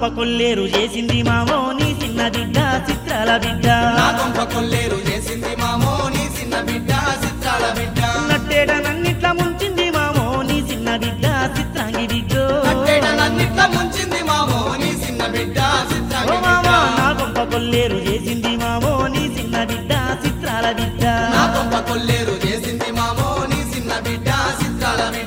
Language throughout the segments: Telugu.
కొంప కొల్లేరు చేసింది మామో నీ చిన్న బిడ్డ చిత్రాల బిడ్డ నా కొంప కొల్లేరు చేసింది మామో నీ చిన్న బిడ్డ చిత్రాల బిడ్డ నట్టేడ నన్నిట్లా ముంచింది మామో నీ చిన్న బిడ్డ చిత్రాంగి బిడ్డో కట్టేట నన్నిట్ల ముంచింది మామో నీ చిన్న బిడ్డ ఓ చిత్రాంగి మామా బిడ్డ నా కొంప కొల్లేరు చేసింది మామో నీ చిన్న బిడ్డ చిత్రాల బిడ్డ నా కొంప కొల్లేరు చేసింది మామో నీ చిన్న బిడ్డ చిత్రాల బిడ్డ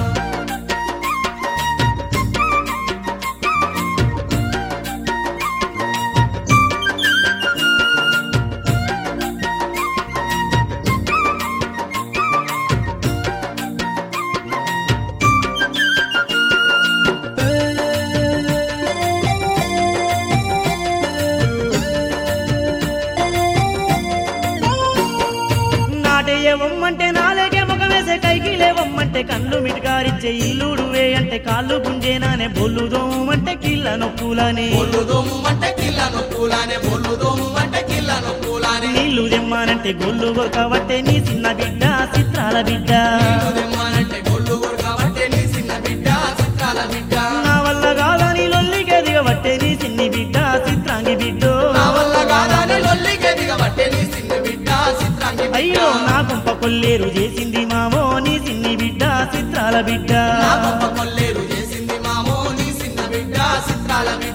నాటేయవమ్మంటే నాలేకే ముఖమేసే కైకి లేవమ్మంటే కళ్ళు మిటికారిచ్చే ఇల్లుడు వే అంటే కాళ్ళు గుంజేనానే బొల్లు దోమంటే కిల్ల నొప్పులనే బొల్లు దోము అంటే కిల్ల నొప్పులానే బొల్లు దోము అంటే కిల్ల నొప్పులానే నీళ్లు తెమ్మానంటే గొల్లు కొరకబట్టే నీ చిన్న బిడ్డ చిత్రాల బిడ్డ నీళ్ళు తెమ్మానంటే గొల్లు కొరకబట్టే నీ చిన్న బిడ్డ చిత్రాల బిడ్డ నా వల్ల కాదని లొల్లికే దిగబట్టే నీ చిన్ని బిడ్డ చిత్రాంగి బిడ్డో నా వల్ల కాదని లొల్లికే దిగబట్టే నీ చిన్న బిడ్డ చిత్రాంగి బిడ్డ అయ్యో నా కొంప కొల్లేరు చేసింది మామో నీ చిన్ని బిడ్డ చిత్రాల బిడ్డ నా గొప్ప కొల్లేరు చేసింది మామో నీ చిన్న బిడ్డ చిత్రాల బిడ్డ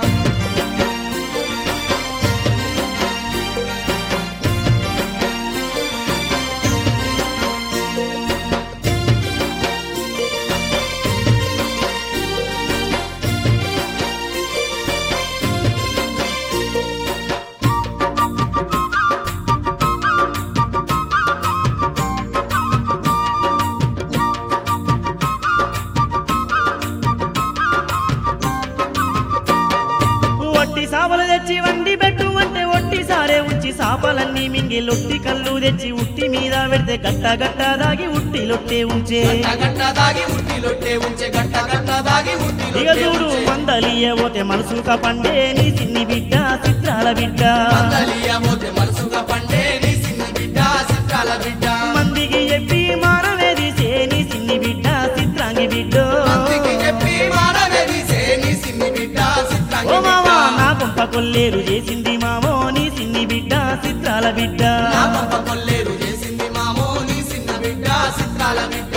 ఒట్టి సాపలు తెచ్చి వండి పెట్టు అంటే ఒట్టి సారే ఉంచి సాపలన్నీ మింగి లొట్టి కళ్ళు తెచ్చి ఉట్టి మీద పెడితే గట్ట గట్ట దాగి ఉట్టి లొట్టే ఉంచే గట్ట గట్ట దాగి ఉట్టి లొట్టే ఉంచే గట్ట గట్ట దాగి ఉట్టి ఇక లొట్టే చూడు ఉంచే మందలియ పోతే మనసుక పండే నీ చిన్ని బిడ్డ చిత్రాల బిడ్డ మందలియబోతే మనసుగా పండే నీ చిన్న బిడ్డ చిత్రాల బిడ్డ మందికి చెప్పి మానవే తీసే నీ చిన్ని బిడ్డ చిత్రాంగి బిడ్డ మందికి చెప్పి మానవే తీసే నీ చిన్ని బిడ్డ చిత్రాంగి ఓ మామా బిడ్డ నా కొంప కొల్లేరు చేసింది మామో నీ చిన్ని బిడ్డ చిత్రాల బిడ్డ నా పంప కొల్లేరు చేసింది మామో నీ చిన్న బిడ్డ చిత్రాల బిడ్డ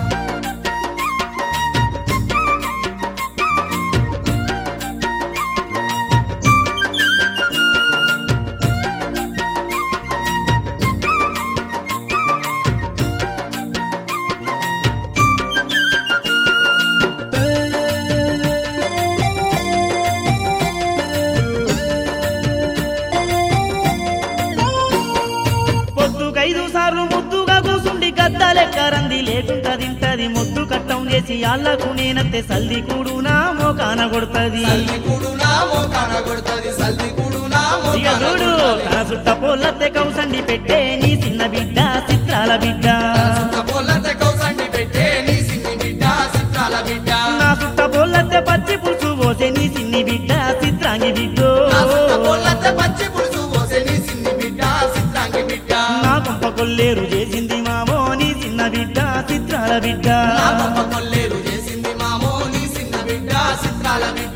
పొద్దుకైదు సార్లు ముద్దుగా కూసుండి గద్ద లెక్క రంది లేకుండా తింటది ముద్దు కట్టం చేసి అల్లకు నేనంతే సల్ది కూడు నా మోకాన కొడుతది సల్లి కూడు నా మోకాన కొడుతది సల్లి కూడు నా ఇక మోకాన చూడు కొడుతది తన సుట్ట పోల్లతే కౌసండి పెట్టే నీ చిన్న బిడ్డ చిత్రాల బిడ్డ సుట్ట పొల్లతే కౌసండి పెట్టే నీ చిన్ని బిడ్డ చిత్రాల బిడ్డ నా సుట్ట పోల్లతే పచ్చి పులుసు పోసే నీ చిన్ని బిడ్డ చిత్రాంగి బిడ్డో నా సుట్ట పొల్లతే పచ్చి పులుసు పోసే నీ చిన్ని బిడ్డ చిత్రాంగి బిడ్డ నా కొంప కొల్లేరు చేసింది మామో నీ చిన్న బిడ్డ చిత్రాల బిడ్డ నా పంప కొల్లేరు చేసింది మామో నీ చిన్న బిడ్డ చిత్రాల బిడ్డ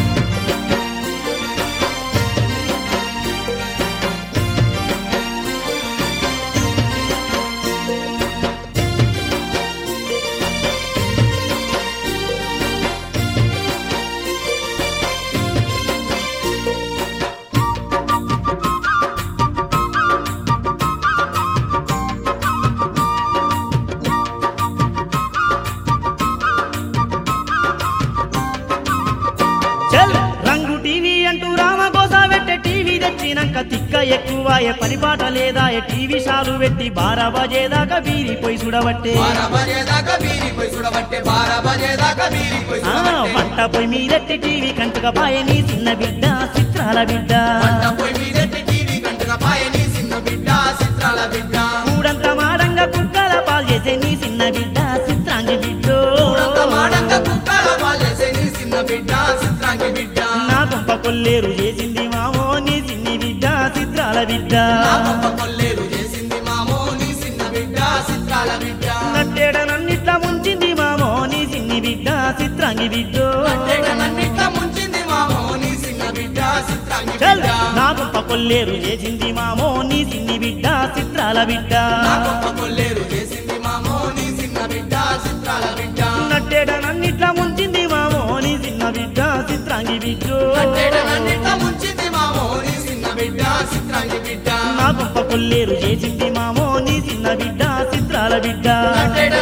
చల్ రంగు టీవీ అంటూ రామగోస పెట్టే టీవీ తెచ్చినాక తిక్క ఎక్కువాయ పనిపాట లేదాయ టీవీ షాలు పెట్టి బారా బజేదాకా బీరిపోయి చూడబట్టే బారా బజేదాకా బీరిపోయి చూడబట్టే బారా బజేదాకా బీరిపోయి ఆ, చూడబట్టే వంట పొయ్యి మీదెట్టి టీవీ కంటుక పాయ నీ చిన్న బిడ్డ చిత్రాల బిడ్డ పంట పోయి మీదెట్టి టీవీ కంటగా పాయ నీ చిన్న బిడ్డ చిత్రాల బిడ్డ కూడంత మాడంగా కుక్కల పాలు చేసే నీ చిన్న బిడ్డ చిత్రాంగి బిడ్డో చూడంత మాడంగా కుక్కల పాలేసే నీ చిన్న బిడ్డ చిత్రాంగి బిడ్డ నా కొంప కొల్లేరు చేసింది మామో నీ చిన్ని బిడ్డ చిత్రాల బిడ్డ నా పంప కొల్లేరు చేసింది మామో నీ చిన్న బిడ్డ చిత్రాల బిడ్డ నట్టేడ నన్నిట్లా ముంచింది మామో నీ చిన్ని బిడ్డ చిత్రాంగి బిడ్డో నన్నిట్ల ముంచింది మామో కొల్లేరు చేసింది మామో నీ సిన్ని బిడ్డ చిత్రాల బిడ్డ నా గొప్ప కొల్లేరు చేసింది మామో నీ చిన్న బిడ్డ చిత్రాల బిడ్డ నట్టేడ నన్నిట్లా ముంచింది మామో నీ చిన్న బిడ్డ చిత్రాంగి బిడ్డు కట్టేటన్నిట ముంచింది మామో నీ చిన్న బిడ్డ చిత్రాంగి బిడ్డ నా గొప్ప కొల్లేరు చేసింది మామో నీ చిన్న బిడ్డ చిత్రాల బిడ్డ కట్టేట